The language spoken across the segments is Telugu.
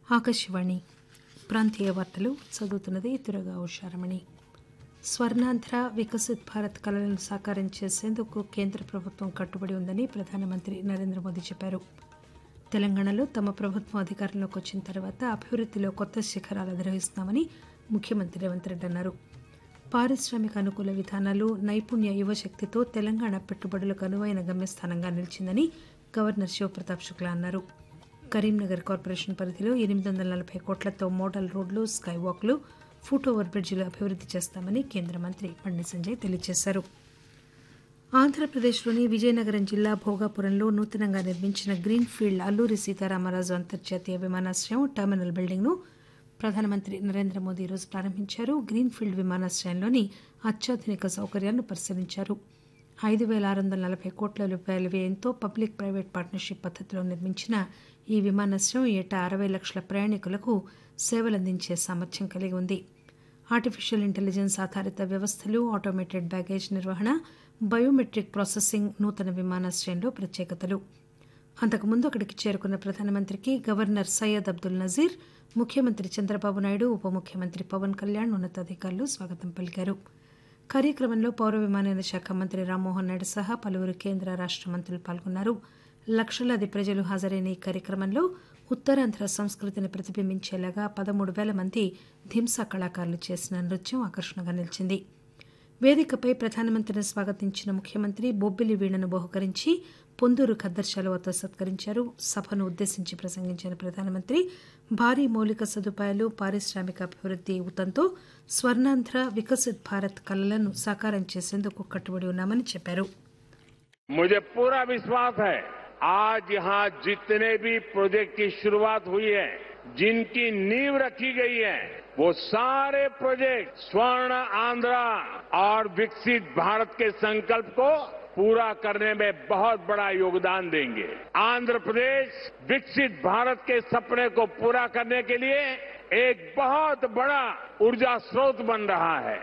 ఆకాశవాణి ప్రాంతీయ వార్తలు చదువుతున్నది దురగా ఉషారమణి స్వర్ణాంధ్ర వికసిత్ భారత్ కలలను సాకారం చేసేందుకు కేంద్ర ప్రభుత్వం కట్టుబడి ఉందని ప్రధానమంత్రి నరేంద్ర మోదీ చెప్పారు తెలంగాణలో తమ ప్రభుత్వం అధికారంలోకి వచ్చిన తర్వాత అభివృద్దిలో కొత్త శిఖరాలు అధిరోహిస్తామని ముఖ్యమంత్రి రేవంత్ రెడ్డి అన్నారు పారిశ్రామిక అనుకూల విధానాలు నైపుణ్య యువశక్తితో తెలంగాణ పెట్టుబడులకు అనువైన గమ్యస్థానంగా నిలిచిందని గవర్నర్ శివప్రతాప్ శుక్లా అన్నారు కరీంనగర్ కార్పొరేషన్ పరిధిలో ఎనిమిది వందల నలభై కోట్లతో మోడల్ రోడ్లు స్కై వాక్లు ఫుట్ ఓవర్ బ్రిడ్జిలు అభివృద్ది చేస్తామని కేంద్ర మంత్రి బండి సంజయ్ తెలియజేశారు ఆంధ్రప్రదేశ్లోని విజయనగరం జిల్లా భోగాపురంలో నూతనంగా నిర్మించిన గ్రీన్ ఫీల్డ్ అల్లూరి సీతారామరాజు అంతర్జాతీయ విమానాశ్రయం టెర్మినల్ బిల్డింగ్ను ప్రధానమంత్రి నరేంద్ర మోదీ ఈరోజు ప్రారంభించారు గ్రీన్ ఫీల్డ్ విమానాశ్రయంలోని అత్యాధునిక సౌకర్యాలను పరిశీలించారు ఐదు పేల ఆరు వందల నలభై కోట్ల రూపాయల వ్యయంతో పబ్లిక్ ప్రైవేట్ పార్ట్నర్షిప్ పద్దతిలో నిర్మించిన ఈ విమానాశ్రయం ఏటా అరవై లక్షల ప్రయాణికులకు సేవలందించే సామర్థ్యం కలిగి ఉంది ఆర్టిఫిషియల్ ఇంటెలిజెన్స్ ఆధారిత వ్యవస్థలు ఆటోమేటెడ్ బ్యాగేజ్ నిర్వహణ బయోమెట్రిక్ ప్రాసెసింగ్ నూతన విమానాశ్రయంలో ప్రత్యేకతలు అంతకుముందు అక్కడికి చేరుకున్న ప్రధానమంత్రికి గవర్నర్ సయ్యద్ అబ్దుల్ నజీర్ ముఖ్యమంత్రి చంద్రబాబు నాయుడు ఉప ముఖ్యమంత్రి పవన్ కళ్యాణ్ ఉన్నతాధికారులు స్వాగతం పలికారు కార్యక్రమంలో పౌర విమానయాన శాఖ మంత్రి రామ్మోహన్ నాయుడు సహా పలువురు కేంద్ర రాష్ట మంత్రులు పాల్గొన్నారు లక్షలాది ప్రజలు హాజరైన ఈ కార్యక్రమంలో ఉత్తరాంధ్ర సంస్కృతిని ప్రతిబింబించేలాగా పదమూడు పేల మంది ధింసా కళాకారులు చేసిన నృత్యం ఆకర్షణగా నిలిచింది వేదికపై ప్రధానమంత్రిని స్వాగతించిన ముఖ్యమంత్రి బొబ్బిలి వీణను బహుకరించి పొందూరు ఖద్దర్శాలువతో సత్కరించారు సభను ఉద్దేశించి ప్రసంగించిన ప్రధానమంత్రి భారీ మౌలిక సదుపాయాలు పారిశ్రామిక అభివృద్ది ఊతంతో స్వర్ణాంధ్ర వికసిత్ భారత్ కలలను సాకారం చేసేందుకు కట్టుబడి ఉన్నామని చెప్పారు मुझे पूरा विश्वास है आज यहां जितने भी प्रोजेक्ट की शुरुआत हुई है जिनकी नींव रखी गई है वो सारे प्रोजेक्ट स्वर्ण आंध्रा और विकसित भारत के संकल्प को पूरा करने में बहुत बड़ा योगदान देंगे आंध्र प्रदेश विकसित भारत के सपने को पूरा करने के लिए एक बहुत बड़ा ऊर्जा स्रोत बन रहा है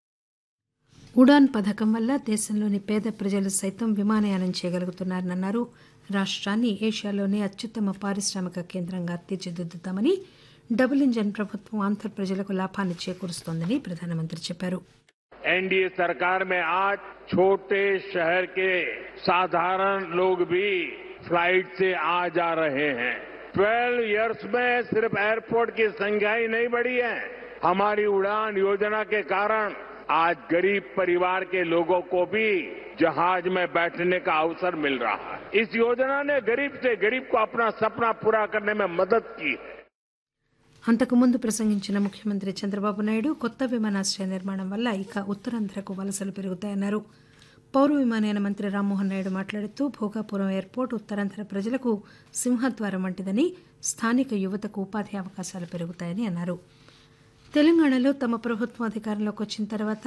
ఉడాన్ పథకం వల్ల దేశంలోని పేద ప్రజలు సైతం విమానయానం చేయగలుగుతున్నారని అన్నారు రాష్ట్రాన్ని ఏషియాలోనే అత్యుత్తమ పారిశ్రామిక కేంద్రంగా తీర్చిదిద్దుతామని డబుల్ ఇంజన్ ప్రభుత్వం ఆంధ్ర ప్రజలకు లాభాన్ని చేకూరుస్తోందని ప్రధానమంత్రి చెప్పారు एनडीए सरकार में आज छोटे शहर के साधारण लोग भी फ्लाइट से आ जा रहे हैं 12 इयर्स में सिर्फ एयरपोर्ट की संख्या ही नहीं बढ़ी है हमारी उड़ान योजना के कारण आज गरीब परिवार के लोगों को भी जहाज में बैठने का अवसर मिल रहा है इस योजना ने गरीब से गरीब को अपना सपना पूरा करने में मदद की है అంతకుముందు ప్రసంగించిన ముఖ్యమంత్రి చంద్రబాబు నాయుడు కొత్త విమానాశ్రయ నిర్మాణం వల్ల ఇక ఉత్తరాంధ్రకు వలసలు పెరుగుతాయన్నారు పౌర విమానయాన మంత్రి రామ్మోహన్ నాయుడు మాట్లాడుతూ భోగాపురం ఎయిర్పోర్ట్ ఉత్తరాంధ్ర ప్రజలకు సింహద్వారం వంటిదని స్థానిక యువతకు ఉపాధి అవకాశాలు పెరుగుతాయని అన్నారు తెలంగాణలో తమ ప్రభుత్వం అధికారంలోకి వచ్చిన తర్వాత